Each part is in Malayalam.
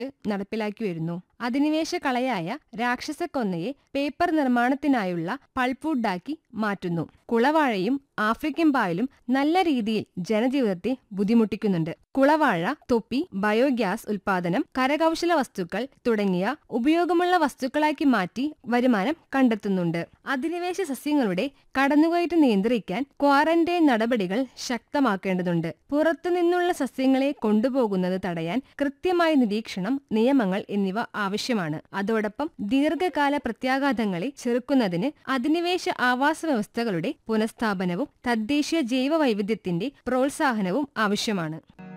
നടപ്പിലാക്കി വരുന്നു അധിനിവേശ കളയായ രാക്ഷസക്കൊന്നയെ പേപ്പർ നിർമ്മാണത്തിനായുള്ള പൾപ്പുഡാക്കി മാറ്റുന്നു കുളവാഴയും ആഫ്രിക്കൻ പായലും നല്ല രീതിയിൽ ജനജീവിതത്തെ ബുദ്ധിമുട്ടിക്കുന്നുണ്ട് കുളവാഴ തൊപ്പി ബയോഗ്യാസ് ഉൽപാദനം കരകൗശല വസ്തുക്കൾ തുടങ്ങിയ ഉപയോഗമുള്ള വസ്തുക്കളാക്കി മാറ്റി വരുമാനം കണ്ടെത്തുന്നുണ്ട് അധിനിവേശ സസ്യങ്ങളുടെ കടന്നുകയറ്റം നിയന്ത്രിക്കാൻ ക്വാറന്റൈൻ നടപടികൾ ശക്തമാക്കേണ്ടതുണ്ട് പുറത്തുനിന്നുള്ള സസ്യങ്ങളെ കൊണ്ടുപോകുന്നത് തടയാൻ കൃത്യമായ നിരീക്ഷണം നിയമങ്ങൾ എന്നിവ ആവശ്യമാണ് അതോടൊപ്പം ദീർഘകാല പ്രത്യാഘാതങ്ങളെ ചെറുക്കുന്നതിന് അധിനിവേശ ആവാസ വ്യവസ്ഥകളുടെ പുനഃസ്ഥാപനവും തദ്ദേശീയ ജൈവ വൈവിധ്യത്തിന്റെ പ്രോത്സാഹനവും ആവശ്യമാണ്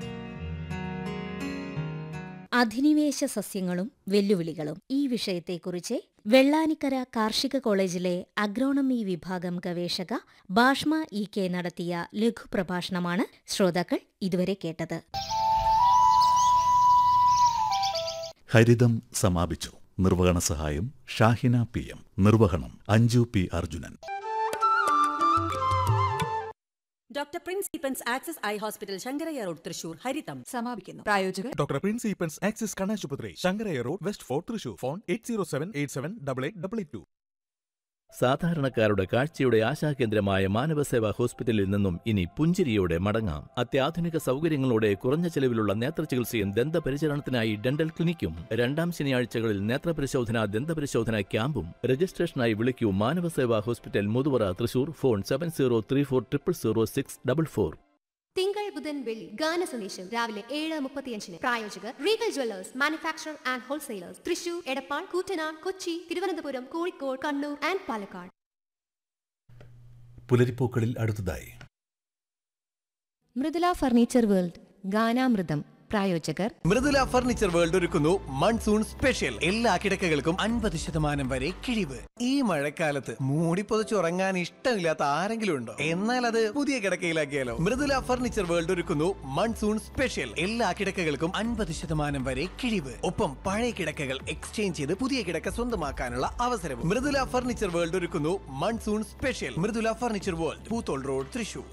അധിനിവേശ സസ്യങ്ങളും വെല്ലുവിളികളും ഈ വിഷയത്തെക്കുറിച്ച് വെള്ളാനിക്കര കാർഷിക കോളേജിലെ അഗ്രോണമി വിഭാഗം ഗവേഷക ഭാഷ്മ ഇ കെ നടത്തിയ ലഘുപ്രഭാഷണമാണ് ശ്രോതാക്കൾ ഇതുവരെ കേട്ടത് ഹരിതം സമാപിച്ചു നിർവഹണ സഹായം ഷാഹിന പി എം നിർവഹണം Anju P Arjunan doctor Prince Eappen's access eye hospital Shankarayya road Thrissur ഹരിതം സമാപിക്കുന്നു പ്രായോജകർ ഡോക്ടർ പ്രിൻസ് ഈപ്പൻസ് ആക്സിസ് കണാശുപത്രി Shankarayya road west fort Thrissur phone eight zero seven eight seven double eight double eight two സാധാരണക്കാരുടെ കാഴ്ചയുടെ ആശാകേന്ദ്രമായ മാനവസേവാ ഹോസ്പിറ്റലിൽ നിന്നും ഇനി പുഞ്ചിരിയോടെ മടങ്ങാം അത്യാധുനിക സൗകര്യങ്ങളോടെ കുറഞ്ഞ ചെലവിലുള്ള നേത്രചികിത്സയും ദന്തപരിചരണത്തിനായി ഡെന്റൽ ക്ലിനിക്കും രണ്ടാം ശനിയാഴ്ചകളിൽ നേത്രപരിശോധന ദന്തപരിശോധന ക്യാമ്പും രജിസ്ട്രേഷനായി വിളിക്കൂ Manavaseva hospital Muthuvara Thrissur phone seven zero three four triple zero six double four തിങ്കൾ ബുധൻ വെള്ളി ഗാന സന്ദേശം രാവിലെ ഏഴ് മുപ്പത്തിയഞ്ചിന് പ്രായോജകർ Regal jewellers manufacture and wholesalers Thrissur Edappal Koottanad Kochi Thiruvananthapuram Kozhikode Kannur and Palakkad പുലരിപ്പൂക്കളിൽ അടുത്തതായി മൃദുല ഫർണിച്ചർ വേൾഡ് ഗാനാമൃതം പ്രായോജകർ മൃദുല ഫർണിച്ചർ വേൾഡ് ഒരുക്കുന്നു മൺസൂൺ സ്പെഷ്യൽ എല്ലാ കിടക്കകൾക്കും അൻപത് ശതമാനം വരെ കിഴിവ് ഈ മഴക്കാലത്ത് മൂടി പുതച്ചുറങ്ങാൻ ഇഷ്ടമില്ലാത്ത ആരെങ്കിലും ഉണ്ടോ എന്നാൽ അത് പുതിയ കിടക്കയിലാക്കിയാലോ മൃദുല ഫർണിച്ചർ വേൾഡ് ഒരുക്കുന്നു മൺസൂൺ സ്പെഷ്യൽ എല്ലാ കിടക്കകൾക്കും അൻപത് ശതമാനം വരെ കിഴിവ് ഒപ്പം പഴയ കിടക്കകൾ എക്സ്ചേഞ്ച് ചെയ്ത് പുതിയ കിടക്ക സ്വന്തമാക്കാനുള്ള അവസരവും മൃദുല ഫർണിച്ചർ വേൾഡ് ഒരുക്കുന്നു monsoon special Mridula furniture world Poothole road Thrissur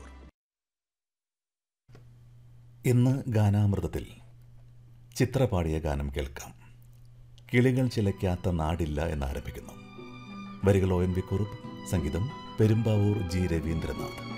ഇന്ന് ഗാനാമൃതത്തിൽ ചിത്ര പാടിയ ഗാനം കേൾക്കാം കിളികൾ ചിലയ്ക്കാത്ത നാടില്ല എന്നാരംഭിക്കുന്നു വരികൾ ഒ എൻ വി കുറുപ്പ് സംഗീതം പെരുമ്പാവൂർ ജി രവീന്ദ്രനാഥ്